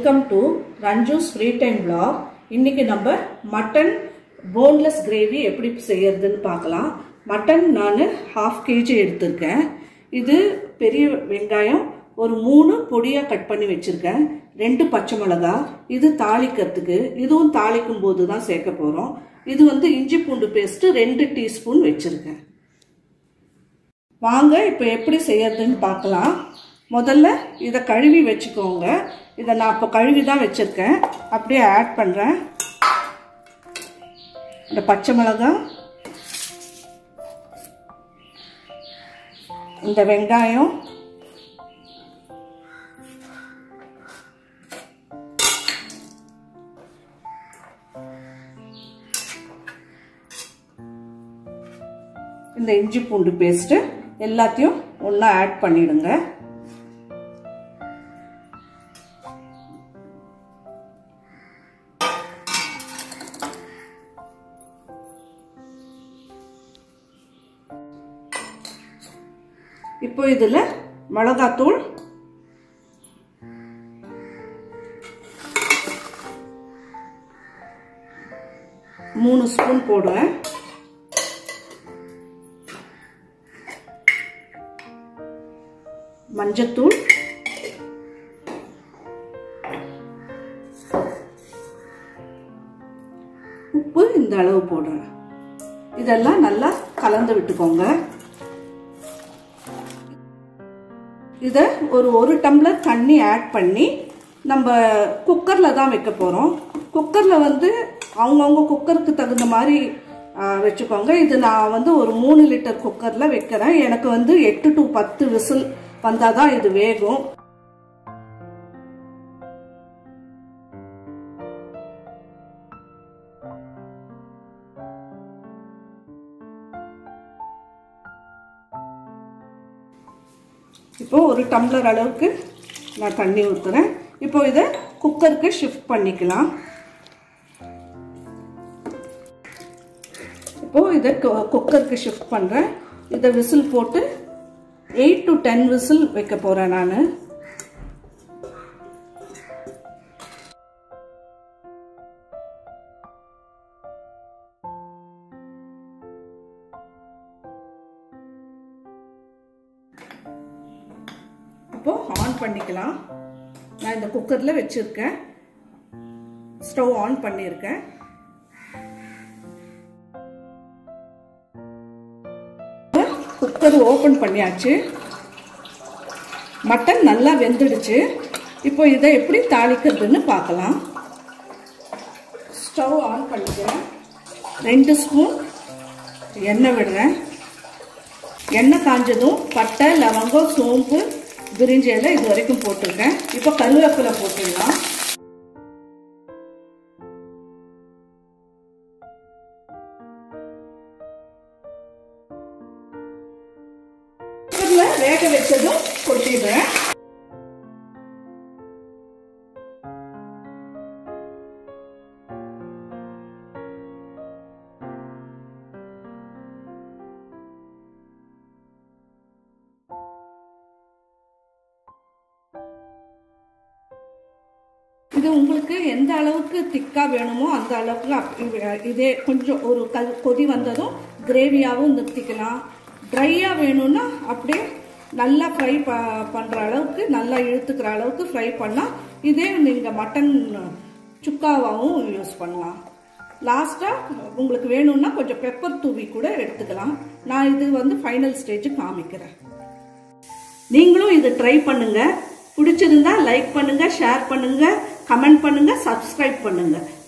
welcome to Ranju's free time vlog இன்னைக்கு நம்ம mutton boneless gravy எப்படி செய்யறதுன்னு பார்க்கலாம் மட்டன் நான் ஹாஃப் கேஜி எடுத்திருக்கேன் இது பெரிய வெங்காயம் ஒரு மூணு பொடியாக கட் பண்ணி வச்சுருக்கேன் ரெண்டு பச்சை மிளகா இது தாளிக்கிறதுக்கு இதுவும் தாளிக்கும் போது தான் சேர்க்க போகிறோம் இது வந்து இஞ்சி பூண்டு பேஸ்ட்டு ரெண்டு டீஸ்பூன் வச்சுருக்கேன் வாங்க இப்போ எப்படி செய்யறதுன்னு பார்க்கலாம் முதல்ல இதை கழுவி வச்சுக்கோங்க இதை நான் இப்போ கழுவி தான் வச்சுருக்கேன் அப்படியே ஆட் பண்ணுறேன் இந்த பச்சை மிளகாய் இந்த வெங்காயம் இந்த இஞ்சி பூண்டு பேஸ்ட்டு எல்லாத்தையும் ஒன்றா ஆட் பண்ணிடுங்க இப்போ இதில் மிளகாத்தூள் மூணு ஸ்பூன் போடுவேன் மஞ்சத்தூள் உப்பு இந்த அளவு போடுறேன் இதெல்லாம் நல்லா கலந்து விட்டுக்கோங்க இதை ஒரு ஒரு டம்ளர் தண்ணி ஆட் பண்ணி நம்ம குக்கரில் தான் வைக்க போகிறோம் குக்கரில் வந்து அவங்கவுங்க குக்கருக்கு தகுந்த மாதிரி வச்சுக்கோங்க இது நான் வந்து ஒரு மூணு லிட்டர் குக்கரில் வைக்கிறேன் எனக்கு வந்து எட்டு டு பத்து விசில் வந்தால் தான் இது வேகும் இப்போ ஒரு டம்ளர் அளவுக்கு நான் தண்ணி ஊற்றுறேன் இப்போ இதை குக்கருக்கு ஷிஃப்ட் பண்ணிக்கலாம் இப்போ இதை குக்கருக்கு ஷிஃப்ட் பண்ணுறேன் இதை விசில் போட்டு எயிட் டு டென் விசில் வைக்க போகிறேன் நான் இப்போ ஆன் பண்ணிக்கலாம் நான் இந்த குக்கரில் வச்சுருக்கேன் ஸ்டவ் ஆன் பண்ணியிருக்கேன் குக்கர் ஓப்பன் பண்ணியாச்சு மட்டன் நல்லா வெந்துடுச்சு இப்போ இதை எப்படி தாளிக்கிறதுன்னு பார்க்கலாம் ஸ்டவ் ஆன் பண்ணிக்கிறேன் ரெண்டு ஸ்பூன் எண்ணெய் விடுறேன் எண்ணெய் காஞ்சதும் பட்டை லவங்கம் சோம்பு பிரிஞ்சி இலை இது வரைக்கும் போட்டிருக்கேன் இப்போ கருவேப்பிலை போட்டுடலாம் குக்கரில் வேக வச்சதும் கொட்டிடுறேன் இது உங்களுக்கு எந்த அளவுக்கு திக்காக வேணுமோ அந்த அளவுக்கு இதே கொஞ்சம் ஒரு கல் கொதி வந்ததும் கிரேவியாகவும் நிறுத்திக்கலாம் ட்ரையாக வேணும்னா அப்படியே நல்லா ஃப்ரை ப பண்ணுற அளவுக்கு நல்லா இழுத்துக்கிற அளவுக்கு ஃப்ரை பண்ணால் இதே நீங்கள் மட்டன் சுக்காவாகவும் யூஸ் பண்ணலாம் லாஸ்ட்டாக உங்களுக்கு வேணும்னா கொஞ்சம் பெப்பர் தூவி கூட எடுத்துக்கலாம் நான் இது வந்து ஃபைனல் ஸ்டேஜ் காமிக்கிறேன் நீங்களும் இது ட்ரை பண்ணுங்கள் பிடிச்சிருந்தா லைக் பண்ணுங்கள் ஷேர் பண்ணுங்கள் கமெண்ட் பண்ணுங்கள் சப்ஸ்கிரைப் பண்ணுங்கள்